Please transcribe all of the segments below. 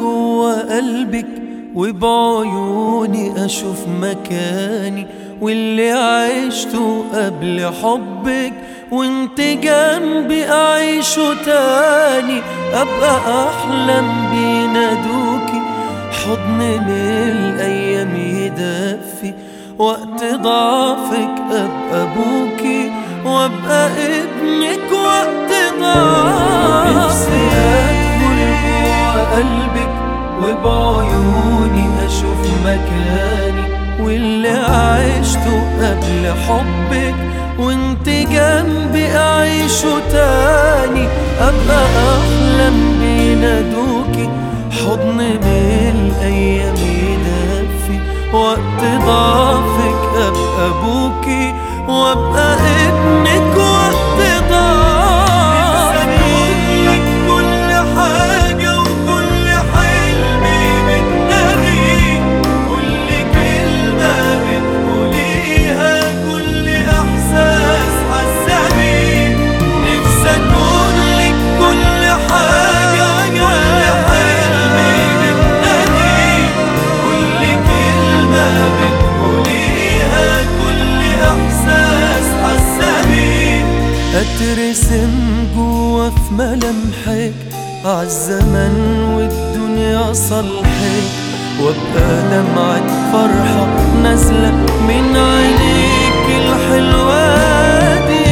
جوا قلبك وبعيوني أشوف مكاني واللي عشته قبل حبك وانت جنبي أعيشه تاني أبقى أحلم بينادوكي حضن من الأيام يدفي وقت ضعفك أبقى أبوكي وأبقى ابنك وقت ضعفك نفسي أدخل جوا قلبك وبعيوني أشوف مكاني واللي عشته قبل حبك وانت جنبي أعيشه تاني أبقى أحلم بينادوكي حضن من الأيام يدفي وقت ضعفك أبقى أبوكي وأبقى ابنك وقت ضعفك كل حاجة وكل حلمي بتنادي كل كلمة بتقوليها كل إحساس حاسة بيه نفسي أكون لك كل حاجة كل حلمي بتنادي كل كلمة بتقوليها كل إحساس حاسة بيه أترسم جوا في ملامحك عالزمن والدنيا صلحك وابقى دمعة فرحة نازلة من عينيك الحلوة دي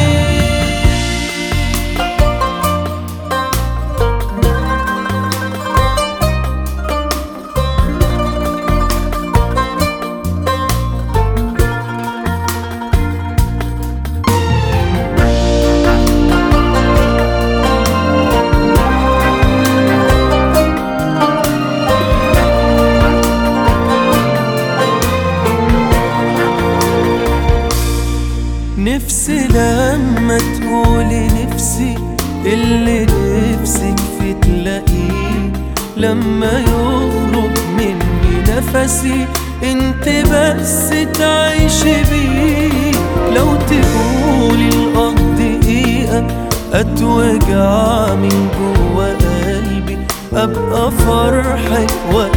نفسي لما تقولي نفسي اللي نفسك في تلاقيه لما يخرج مني نفسي انت بس تعيشي بيه لو تقولي الأرض دقيقة أتوجع من جوا قلبي أبقى فرحك وقت